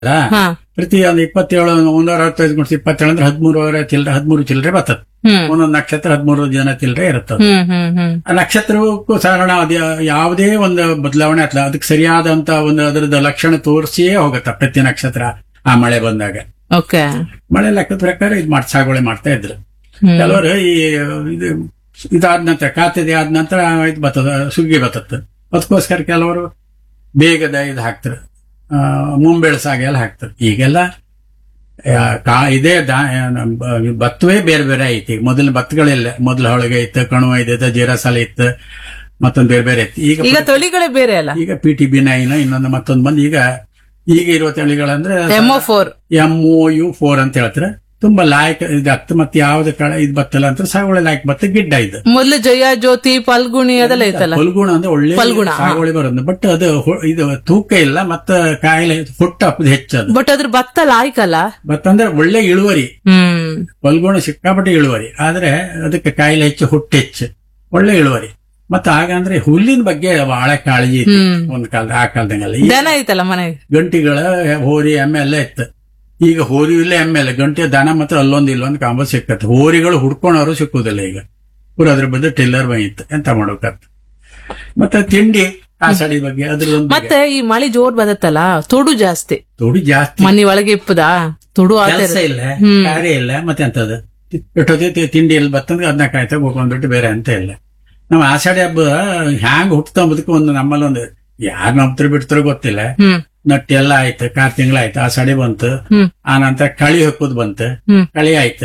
ಅಲ್ಲ ಹಾ ಪ್ರತಿ ಒಂದು ಇಪ್ಪತ್ತೇಳು ಒಂದೂರ ಅರವತ್ತೈದು ಗುಣಿಸಿ ಇಪ್ಪತ್ತೇಳು ಅಂದ್ರೆ ಹದಿಮೂರುವರೆ ಚಿಲ್ಲರೆ ಹದಿಮೂರು ಚಿಲ್ಲರೆ ಬರ್ತದೆ ಹ್ಮ್ ಒಂದೊಂದು ನಕ್ಷತ್ರ ಹದಿಮೂರು ಜನ ಚಿಲ್ಲರೆ ಇರುತ್ತದೆ ಹ್ಮ್ ಹ್ಮ್ ಹ್ಮ್ ಆ ನಕ್ಷತ್ರಕ್ಕೂ ಸಾಧಾರಣ ಅದು ಯಾವುದೇ ಒಂದು ಬದಲಾವಣೆ ಅಥವಾ ಅದಕ್ಕೆ ಸರಿಯಾದಂತ ಒಂದು ಅದರದ ಲಕ್ಷಣ ತೋರಿಸಿಯೇ ಹೋಗುತ್ತೆ ಪ್ರತಿ ನಕ್ಷತ್ರ ಆ ಮಳೆ ಬಂದಾಗ ಓಕೆ ಮಳೆ ಲೆಕ್ಕದ ಪ್ರಕಾರ ಇದು ಮಾಡಿ ಸಾಗುವಳಿ ಮಾಡ್ತಾ ಇದ್ರು ಹ್ಮ್ ಕೆಲವರು ಈ ಇದು ಇದಾದ ನಂತರ ಖಾತೆದೆ ಆದ ನಂತರ ಇದು ಬರ್ತದ ಸುಗ್ಗಿ ಬರ್ತದೆ ಅದಕ್ಕೋಸ್ಕರ ಕೆಲವರು ಬೇಗದ ಇದು ಹಾಕ್ತಾರೆ ಆ, ಮುಂಬೆಳಸಾಗೆ ಎಲ್ಲ ಹಾಕ್ತಾರೆ ಈಗೆಲ್ಲ ಆ, ಕಾ ಇದೇ ದಾ- ನಮ್ ಬ- ಭತ್ತವೇ ಬೇರೆ ಬೇರೆ ಐತಿ ಮೊದಲು ಭತ್ತಗಳಿಲ್ಲ ಮೊದಲು ಹೊಳಗೆ ಇತ್ತು ಕಣುವ ಇದ್ದಿತ್ತು ಜೀರಾಸಾಲ ಇತ್ತು ಮತ್ತೊಂದು ಬೇರೆ ಬೇರೆ ಇತ್ತು ಈಗ ಈಗ ತಳಿಗಳೇ ಬೇರೆ ಅಲ್ಲ ಈಗ ಪಿ ಟಿ ಬಿ ನೈನ್ ಇನ್ನೊಂದು ಮತ್ತೊಂದು ಬಂದು ಈಗ ಈಗ ಇರುವ ತಳಿಗಳಂದ್ರೆ MO four M O U four ಅಂತ ಹೇಳ್ತಾರೆ ತುಂಬಾ ಲಾಯಕ್ ಇದಾಗ್ತದೆ ಮತ್ತೆ ಯಾವ್ದು ಕಳ ಇದು ಬತ್ತಲ್ಲ ಅಂತ ಸಾಗುವಳಿ ಲಾಯಕ್ ಬತ್ತ ಗಿಡ್ಡ ಇದು ಮೊದ್ಲು ಜಯ ಜ್ಯೋತಿ ಫಲ್ಗುಣಿ ಅದೆಲ್ಲ ಇತ್ತಲ್ಲ ಫಲ್ಗುಣ ಅಂದ್ರೆ ಒಳ್ಳೆ ಫಲ್ಗುಣ, ಹಾ. ಸಾಗುವಳಿ ಬರೋದು ಬಟ್ ಅದು ಹೊ- ಇದು ತೂಕ ಇಲ್ಲ ಮತ್ತೆ ಕಾಯಿಲೆ ಹುಟ್ಟ ಹೆಚ್ಚದು ಬಟ್ ಅದ್ರ ಭತ್ತ ಲಾಯ್ಕಲ್ಲ ಭತ್ತ ಅಂದ್ರೆ ಒಳ್ಳೆ ಇಳುವರಿ ಹ್ಮ್ ಫಲ್ಗುಣ ಸಿಕ್ಕಾಪಟ್ಟೆ ಇಳುವರಿ ಆದ್ರೆ ಅದಕ್ಕೆ ಕಾಯಿಲೆ ಹೆಚ್ಚು ಹುಟ್ಟು ಹೆಚ್ಚು ಒಳ್ಳೆ ಇಳುವರಿ ಮತ್ತೆ ಆಗ ಅಂದ್ರೆ ಹುಲ್ಲಿನ ಬಗ್ಗೆ ಬಹಳ ಕಾಳಜಿ ಇತ್ತು ಹ್ಮ್ ಒಂದ್ ಕಾಲದ ಆ ಕಾಲದಂಗೆಲ್ಲ ಈ ದನ ಐತಲ್ಲ ಮನೆಗೆ ಗಂಟಿಗಳ ಹೋರಿ ಎಮ್ಮೆ ಎಲ್ಲ ಇತ್ತು ಈಗ ಹೋರಿ ಇಲ್ಲ ಎಮ್ಮೆ ಇಲ್ಲ ಗಂಟೆ ದನ ಮಾತ್ರ ಅಲ್ಲೊಂದು ಇಲ್ಲೊಂದು ಕಾಂಬ ಸಿಕ್ಕತ್ತೆ ಹೋರಿಗಳು ಹುಡ್ಕೊಂಡವರು ಸಿಕ್ಕುದಿಲ್ಲ ಈಗ ಪೂರ ಅದ್ರ ಬದಲು ಟಿಲ್ಲರ್ ಬಂದಿತ್ತು ಎಂತ ಮಾಡ್ಬೇಕಂತ ಮತ್ತೆ ತಿಂಡಿ ಆಸಡಿ ಬಗ್ಗೆ ಅದ್ರದೊಂದು ಮತ್ತೆ ಈ ಮಳೆ ಜೋರ್ ಬದತ್ತಲ್ಲ ತುಡು ಜಾಸ್ತಿ ತೊಡಿ ಜಾಸ್ತಿ ಮನಿ ಒಳಗೆ ಇಪ್ಪದ ತುಡು ಕೆಲಸ ಆತ ಇಲ್ಲ ಕಾರ್ಯ ಇಲ್ಲ ಮತ್ತೆ ಎಂತದ ಎಷ್ಟೊತ್ತಿ ತಿಂಡಿ ಇಲ್ಲಿ ಬತ್ತಂದ್ರೆ ಅದನ್ನ ಕಾಯ್ತಾ ಹೋಗ್ಕೊಂಡ್ಬಿಟ್ಟು ಬೇರೆ ಅಂತ ಇಲ್ಲ ನಾವು ಆಷಾಢಿ ಹಬ್ಬ ಹ್ಯಾಂಗ್ ಹುಟ್ಟಂಬುದಕ್ಕೆ ಒಂದು ನಮ್ಮಲ್ಲಿ ಒಂದು ಯಾರು ನಂಬ್ತಾರ ಬಿಡ್ತಾರೋ ಗೊತ್ತಿಲ್ಲ ಹ್ಮ್ ನಟ್ಟಿ ಎಲ್ಲ ಆಯ್ತು ಕಾರ್ ತಿಂಗಳಾಯ್ತು ಆಷಾಢಿ ಬಂತು ಹ್ಮ್ ಆ ನಂತರ ಕಳಿ ಹಾಕೋದು ಬಂತು ಹ್ಮ್ ಕಳಿ ಆಯ್ತು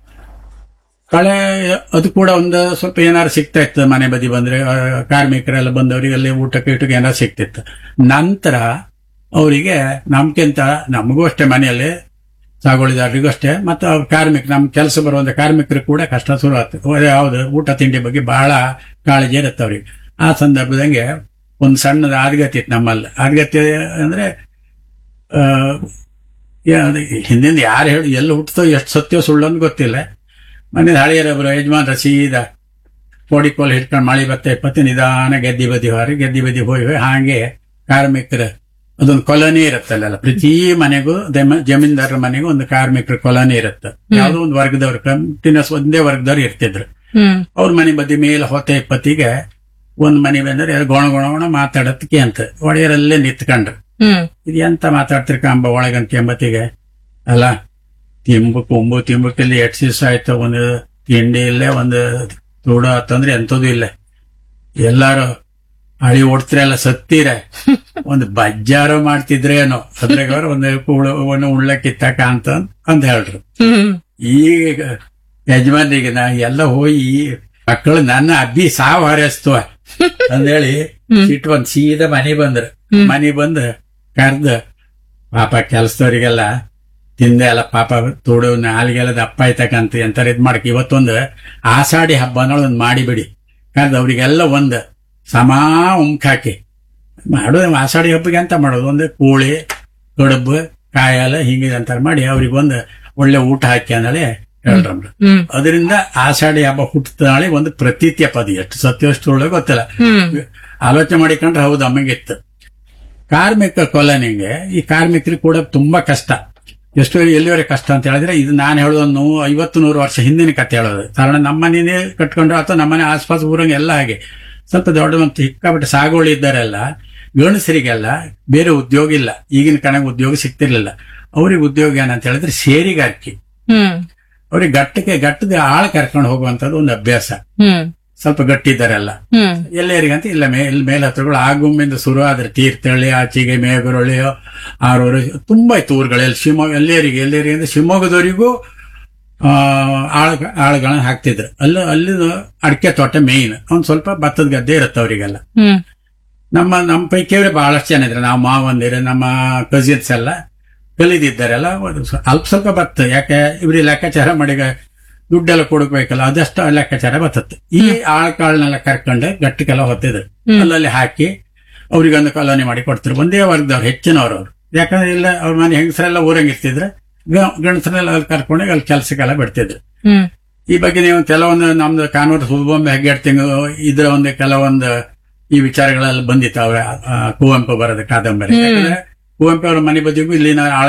ಕಳೆ ಅದು ಕೂಡ ಒಂದು ಸ್ವಲ್ಪ ಏನಾರು ಸಿಗ್ತಾ ಇತ್ತು ಮನೆ ಬದಿ ಬಂದ್ರೆ ಆ, ಕಾರ್ಮಿಕರೆಲ್ಲ ಬಂದವರಿಗೆ ಅಲ್ಲಿ ಊಟಕ್ಕೆ ಇಟ್ಟಕ್ಕೆ ಏನಾರು ಸಿಗ್ತಿತ್ತು ನಂತರ ಅವರಿಗೆ ನಮ್ಗಿಂತ ನಮಗೂ ಅಷ್ಟೇ ಮನೆಯಲ್ಲಿ ಸಾಗುವಳಿದಾರರಿಗೂ ಅಷ್ಟೇ ಮತ್ತು ಅವ್ರ ಕಾರ್ಮಿಕ ನಮ್ ಕೆಲಸ ಬರುವಂತ ಕಾರ್ಮಿಕರು ಕೂಡ ಕಷ್ಟ ಶುರು ಆಗ್ತದೆ ಯಾವ್ದು ಊಟ ತಿಂಡಿ ಬಗ್ಗೆ ಬಹಳ ಕಾಳಜಿ ಇರುತ್ತೆ ಅವ್ರಿಗೆ ಆ ಸಂದರ್ಭದಂಗೆ ಒಂದು ಸಣ್ಣದ ಆದ್ಗತಿ ಇತ್ತು ನಮ್ಮಲ್ಲಿ ಆದ್ಗತಿ ಅಂದ್ರೆ ಆ, ಯಾ- ಅದು ಹಿಂದಿಂದ ಯಾರು ಹೇಳಿ ಎಲ್ಲಿ ಹುಟ್ಟತೋ ಎಷ್ಟು ಸತ್ಯ ಸುಳ್ಳು ಅಂತ ಗೊತ್ತಿಲ್ಲ ಮನೆ ಹಳೆಯರೊಬ್ಬರು ಯಜಮಾನ್ರ ಸೀದಾ ಕೋಡಿ ಕೋಲ್ ಹಿಡ್ಕೊಂಡು ಮಳೆ ಬತ್ತೆ ಇಪ್ಪತ್ತು ನಿಧಾನ ಗೆದ್ದಿ ಬದಿ ಹೋರಿ ಗೆದ್ದಿ ಬದಿ ಹೋಗಿ ಹೋಗಿ ಹಾಗೆ ಕಾರ್ಮಿಕರ ಅದೊಂದು ಕೊಲನಿ ಇರುತ್ತಲ್ಲ ಪ್ರತಿ ಮನೆಗೂ ದಮ- ಜಮೀನ್ದಾರರ ಮನೆಗೂ ಒಂದು ಕಾರ್ಮಿಕರ ಕೊಲನಿ ಇರುತ್ತೆ ಯಾವುದೋ ಒಂದು ವರ್ಗದವ್ರು ಕಂಟಿನ್ಯೂಸ್ ಒಂದೇ ವರ್ಗದವ್ರು ಇರ್ತಿದ್ರು ಹ್ಮ್ ಅವ್ರ ಮನೆ ಬದಿ ಮೇಲೆ ಹೊತ್ತೆ ಇಪ್ಪತ್ತಿಗೆ ಒಂದ್ ಮನೆ ಬಂದ್ರೆ ಗೊಣ ಗೊಣ ಗೊಣ ಮಾತಾಡತ್ಕೆ ಅಂತ ಒಡೆಯರಲ್ಲೇ ನಿಂತ್ಕೊಂಡ್ರು ಹ್ಮ್ ಇದು ಎಂತ ಮಾತಾಡ್ತಿರ್ ಕಂಬ ಒಳಗಂತ ಎಂಬತ್ತಿಗೆ ಅಲ್ಲ ತಿಂಬು ಕೊಂಬು ತಿಂಬಕ್ಕಲ್ಲಿ ಎಷ್ಟು ದಿವಸ ಆಯ್ತು ಒಂದು ತಿಂಡಿ ಇಲ್ಲೇ ಒಂದು ತೂಡ ಆತಂದ್ರೆ ಎಂತದೂ ಇಲ್ಲ ಎಲ್ಲಾರು ಹಳಿ ಓಡ್ತಿರಲ್ಲ ಸತ್ತೀರ ಒಂದು ಬಜ್ಜಾರು ಮಾಡ್ತಿದ್ರೇನೋ ಅದ್ರಾಗ ಅವ್ರು ಒಂದು ಕೂಳು ಒಂದು ಉಳ್ಳ ಕಿತ್ತಾಕ ಅಂತ ಅಂತ ಹೇಳ್ರು ಹ್ಮ್ ಈಗ ಯಜಮಾನ್ರಿಗೆ ನಾ ಎಲ್ಲ ಹೋಗಿ ಮಕ್ಕಳು ನನ್ನ ಅಬ್ಬಿ ಸಾವು ಹಾರೈಸ್ತವ ಅಂದೇಳಿ ಸಿಟ್ಟು ಬಂದ್ ಸೀದಾ ಮನೆ ಬಂದ್ರು ಮನೆ ಬಂದು ಕರ್ದ ಪಾಪ ಕೆಲ್ಸದವ್ರಿಗೆಲ್ಲ ತಿಂದೆ ಎಲ್ಲ ಪಾಪ ತೋಡು ನಾಲಿಗೆಲ್ಲ ದಪ್ಪ ಆಯ್ತಕ್ಕಂತ ಎಂತಾರ ಇದ್ ಮಾಡಕ್ ಇವತ್ತೊಂದು ಆಷಾಢಿ ಹಬ್ಬ ಅನ್ನೋದು ಒಂದು ಮಾಡಿಬಿಡಿ ಕರ್ದು ಅವ್ರಿಗೆಲ್ಲ ಒಂದು ಸಮಾ ಉಂಕಾಕಿ ಮಾಡೋದು ಆಷಾಢಿ ಹಬ್ಬಕ್ಕೆ ಅಂತ ಮಾಡೋದು ಒಂದು ಕೋಳಿ ಕಡುಬು ಕಾಯಲ್ಲ ಹಿಂಗೆ ಅಂತಾರ ಮಾಡಿ ಅವ್ರಿಗೆ ಒಂದು ಒಳ್ಳೆ ಊಟ ಹಾಕಿ ಅಂದೇಳಿ ಹೇಳ್ರಮ್ರು ಹ್ಮ್ ಅದರಿಂದ ಆಷಾಢಿ ಹಬ್ಬ ಹುಟ್ಟಿದ ನಾಳೆ ಒಂದು ಪ್ರತೀತಿಯ ಪದ ಎಷ್ಟು ಸತ್ಯವಷ್ಟು ಒಳ್ಳೆ ಗೊತ್ತಿಲ್ಲ ಹ್ಮ್ ಆಲೋಚನೆ ಮಾಡಿಕೊಂಡ್ರೆ ಹೌದು ಅಮ್ಮಗಿತ್ತು ಕಾರ್ಮಿಕ ಕೊಲನಿಗೆ ಈ ಕಾರ್ಮಿಕರಿಗೆ ಕೂಡ ತುಂಬಾ ಕಷ್ಟ ಎಷ್ಟು ಎಲ್ಲಿವರೆಗೆ ಕಷ್ಟ ಅಂತ ಹೇಳಿದ್ರೆ ಇದು ನಾನು ಹೇಳೋದು ಐವತ್ತು ನೂರು ವರ್ಷ ಹಿಂದಿನ ಕತೆ ಹೇಳೋದು ಕಾರಣ ನಮ್ಮನೇ ಕಟ್ಕೊಂಡ್ರು ಅಥವಾ ನಮ್ಮನೆ ಆಸ್ಪಾಸ್ ಊರಂಗೆ ಎಲ್ಲ ಹಾಗೆ ಸ್ವಲ್ಪ ದೊಡ್ಡ ಒಂದು ಸಿಕ್ಕಾಪಟ್ಟೆ ಸಾಗುವಳಿ ಇದ್ದಾರೆಲ್ಲ ಗಂಡಸರಿಗೆಲ್ಲ ಬೇರೆ ಉದ್ಯೋಗ ಇಲ್ಲ ಈಗಿನ ಕಣಗೆ ಉದ್ಯೋಗ ಸಿಗ್ತಿರ್ಲಿಲ್ಲ ಅವ್ರಿಗೆ ಉದ್ಯೋಗ ಏನಂತ ಹೇಳಿದ್ರೆ ಸೇರಿಗಾರಿಕೆ ಹ್ಮ್ ಅವ್ರಿಗೆ ಗಟ್ಟಕ್ಕೆ ಗಟ್ಟದ ಆಳ ಕರ್ಕೊಂಡು ಹೋಗುವಂತದ್ದು ಒಂದು ಅಭ್ಯಾಸ ಹ್ಮ್ ಸ್ವಲ್ಪ ಗಟ್ಟಿದ್ದಾರೆಲ್ಲ ಹ್ಮ್ ಎಲ್ಲರಿಗಂತ ಇಲ್ಲ ಮೇ ಇಲ್ಲಿ ಮೇಲ್ ಹತ್ರಗಳು ಆಗುಂಬಿಂದ ಶುರು ಆದ್ರೆ ತೀರ್ಥಹಳ್ಳಿ ಆಚೆಗೆ ಮೇಗುರಳ್ಳಿ ಆರೂರು ತುಂಬಾ ಇತ್ತು ಊರುಗಳಲ್ಲಿ ಶಿವಮೊಗ್ಗ ಎಲ್ಲರಿಗೆ ಎಲ್ಲರಿಗೆ ಅಂದ್ರೆ ಶಿವಮೊಗ್ಗದವರಿಗೂ ಆ ಆಳ ಆಳುಗಳನ್ನ ಹಾಕ್ತಿದ್ರು ಅಲ್ಲಿ ಅಲ್ಲಿ ಅಡಿಕೆ ತೋಟ ಮೇಯ್ನ್ ಒಂದ್ ಸ್ವಲ್ಪ ಭತ್ತದ ಗದ್ದೆ ಇರುತ್ತೆ ಅವರಿಗೆಲ್ಲ ಹ್ಮ್ ನಮ್ಮ ನಮ್ಮ ಪೈಕಿಯವರೇ ಬಹಳಷ್ಟು ಜನ ಇದ್ರೆ ನಾವು ಮಾವಂದಿರು ನಮ್ಮ ಕಸಿನ್ಸ್ ಎಲ್ಲ ಕಲಿದಿದ್ದಾರೆಲ್ಲ ಒಂದು ಸ್ವ- ಅಲ್ಪ ಸ್ವಲ್ಪ ಬತ್ತ ಯಾಕೆ ಇವ್ರಿಗೆ ಲೆಕ್ಕಾಚಾರ ಮಾಡಿ ದುಡ್ಡೆಲ್ಲ ಕೊಡಬೇಕಲ್ಲ ಅದಷ್ಟು ಲೆಕ್ಕಾಚಾರ ಬರ್ತದೆ ಈ ಆಳ್ಕಾಳನ್ನೆಲ್ಲ ಕರ್ಕೊಂಡು ಗಟ್ಟಿಗೆಲ್ಲ ಹೊತ್ತಿದ್ರು ಅಲ್ಲಲ್ಲಿ ಹಾಕಿ ಅವ್ರಿಗೊಂದು ಕಾಲೋನಿ ಮಾಡಿ ಕೊಡ್ತಾರೆ ಒಂದೇ ವರ್ಗದವ್ರು ಹೆಚ್ಚಿನವ್ರು ಅವ್ರು ಯಾಕಂದ್ರೆ ಇಲ್ಲ ಅವ್ರ ಮನೆ ಹೆಂಗಸರೆಲ್ಲ ಊರಂಗ್ ಇರ್ತಿದ್ರೆ ಗಂಡಸರೆಲ್ಲ ಅಲ್ಲಿ ಕರ್ಕೊಂಡು ಅಲ್ಲಿ ಕೆಲಸಕ್ಕೆಲ್ಲ ಬಿಡ್ತಿದ್ರು ಹ್ಮ್ ಈ ಬಗ್ಗೆ ನೀವು ಕೆಲವೊಂದು ನಮ್ದು ಕಾನೂರು ಸುಬ್ಬೊಮ್ಮೆ ಹೆಗ್ಗೆಡ್ತಿಂಗ್ ಇದ್ರ ಒಂದು ಕೆಲವೊಂದು ಈ ವಿಚಾರಗಳೆಲ್ಲ ಬಂದಿತ್ತು ಅವರ ಆ, ಕುವೆಂಪು ಬರದ ಕಾದಂಬರಿ ಯಾಕಂದ್ರೆ ಕುವೆಂಪು ಅವರ ಮನೆ ಬದಿಗೂ ಇಲ್ಲಿನ